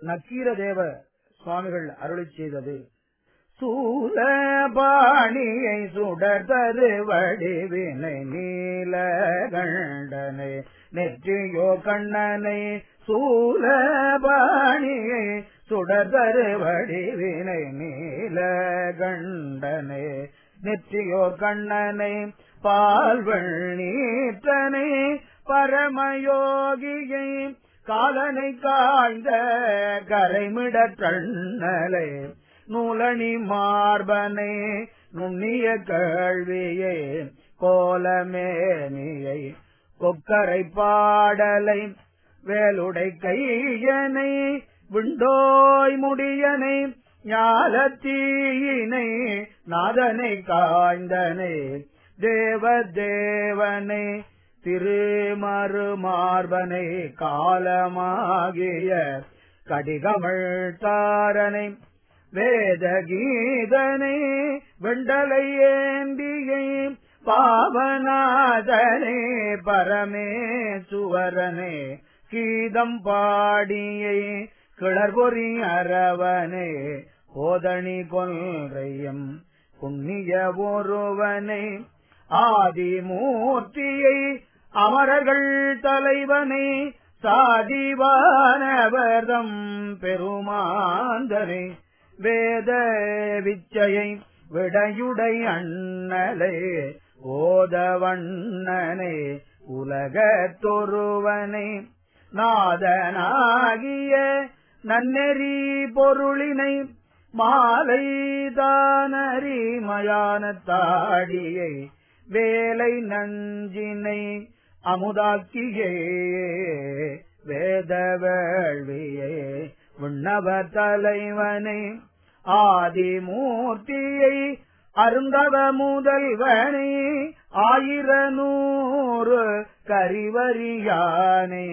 நக்கீரதேவ சுவாமிகள் அருளி செய்தது சூலபாணியை சுடர் தரு வடிவினை நீலகண்டனை நெற்றியோ கண்ணனை சூலபாணியை சுடர் தரு வடிவினை நீலகண்டனை நெற்றியோ கண்ணனை பால்வள் நீற்றனை பரமயோகியை காலனை காய்ந்த கரைமிடற்றண்ணலை நூலணி மார்பனை நுண்ணிய கேள்வியை கோலமேனியை கொக்கரை பாடலை வேலுடை கையனை விண்டோய் முடியனை ஞாலத்தீயினை நாதனை காய்ந்தனை தேவ தேவனை திருமறு மார்பனை காலமாகிய கடிகமிழ் தாரனை வேத கீதனை வெண்டலை ஏந்தியை பாவநாதனே பரமேசுவரனே கீதம் பாடியை கிளர்பொறி அரவனே கோதணி கொன்றையும் புண்ணிய ஒருவனை ஆதிமூர்த்தியை அமரர்கள் தலைவனை சாதிவானவர்தம் பெருமாந்தனை வேத விச்சையை விடையுடை அண்ணலை ஓதவண்ணனை உலகத்தொருவனை நாதனாகிய நன்னெறி பொருளினை மாலை தானறி மயான தாடியை வேலை நஞ்சினை அமுதாக்கியே வேத வேள்வியே விண்ணவ தலைவனை ஆதிமூர்த்தியை அருந்தவ முதல்வனை ஆயிர நூறு கரிவரியானே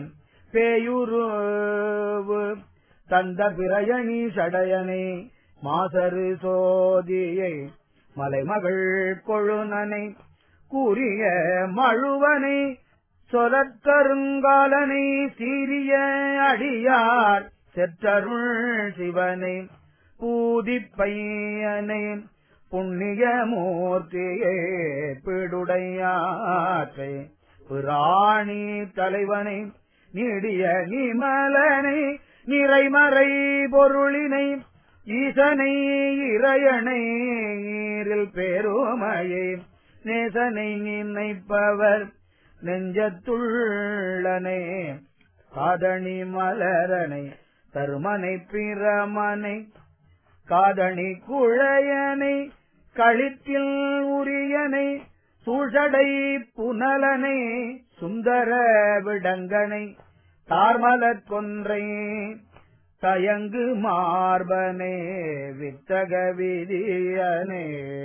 பேயுருவு தந்த பிரயணி சடையனை மாசரு சோதியை மலைமகள் கொழுனனை கூறிய மழுவனை சொலக்கருங்காலனை சீரிய அடியார் செற்றருள் சிவனை பூதிப்பையனை புண்ணிய மூர்த்தியே பிடுடையாற்றை பிராணி தலைவனை நீடிய நிமலனை நிறைமறை பொருளினை ஈசனை இறையனை ஈரில் பெருமையை நேசனை நினைப்பவர் நெஞ்சத்துள்ளனை காதணி மலரனை தருமனை பிரமனை காதணி குழையனை களித்தில் உரியனை சூழடை புனலனை சுந்தர விடங்கனை தார்மலர் கொன்றை தயங்கு மார்பனே வித்தக விதியனே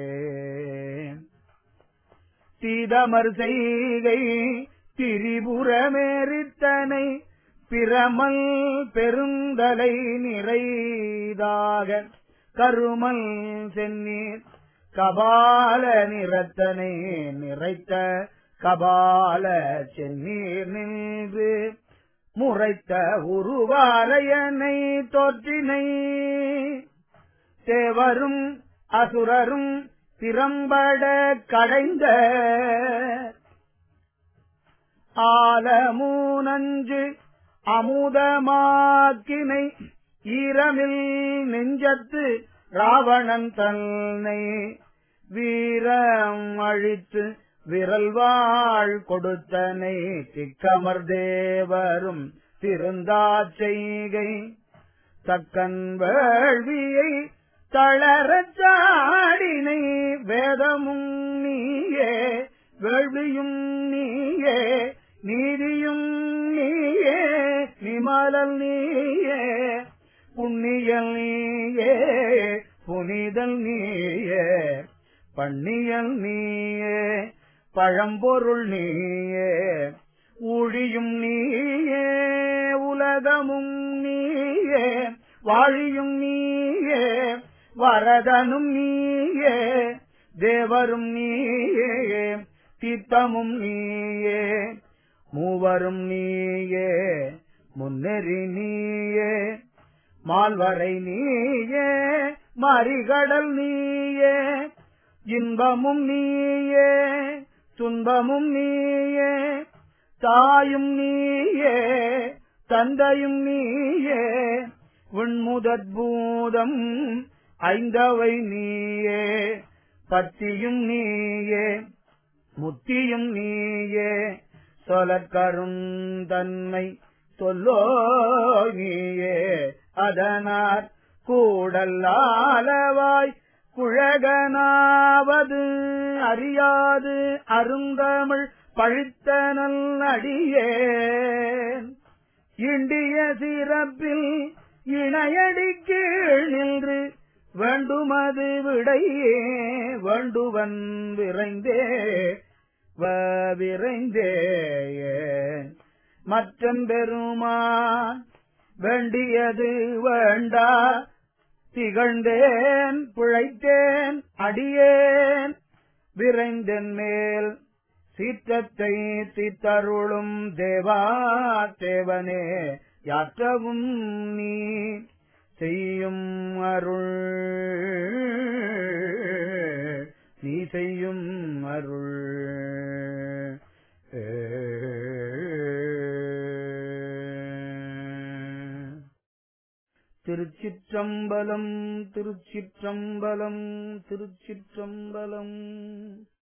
தீதமர் செய்கை திரிபுரமேறித்தனை பிரமல் பெருந்தலை நிறைதாக கருமல் சென்னீர் கபால நிறத்தனை நிறைத்த கபால சென்னீர் நின்று முறைத்த உருவாரையனை தோற்றினை தேவரும் அசுரரும் திறம்பட கடைந்த ஆலமூனஞ்சு அமுதமாக்கினை ஈரமில் நெஞ்சத்து ராவணன் தன்னை வீரம் அழித்து விரல் வாழ் கொடுத்தனை திக்கமர் தேவரும் திருந்தா செய்கை தக்கன் வேள்வியை தளரச் சாடினை வேதமும் நீயே வேள்வியும் நீயே நீதியும் நீயே நிமலல் நீயே புண்ணியல் நீயே புனிதல் நீயே பண்ணியல் நீயே பழம்பொருள் நீயே ஊழியும் நீயே உலகமும் நீயே வாழியும் நீயே வரதனும் நீயே தேவரும் நீயே தீர்த்தமும் நீயே மூவரும் நீயே முன்னெறி நீயே மால்வரை நீயே மறிகடல் நீயே இன்பமும் நீயே துன்பமும் நீயே தாயும் நீயே தந்தையும் நீயே உண்முதற்பூதம் ஐந்தவை நீயே பத்தியும் நீயே முத்தியும் நீயே சொலக்கருந்தன்மை சொல்லோ நீயே அதனார் கூடல்லாலவாய் குழகனாவது அறியாது அருந்தமிழ் பழித்தனல் அடியே இண்டிய சிறப்பில் இணையடி கீழ் நின்று வேண்டுமது விடையே வேண்டுவன் விரைந்தே விரைந்தே மற்றன் பெருமான் வேண்டியது வேண்டா திகழ்ந்தேன் பிழைத்தேன் அடியேன் விரைந்தன் மேல் சீற்றத்தை தீத்தருளும் தேவா தேவனே யாற்றவும் நீ செய்யும் அருள் நீ செய்யும் அருள் திருச்சிற்றம்பலம் திருச்சிற்றம்பலம் திருச்சிற்றம்பலம்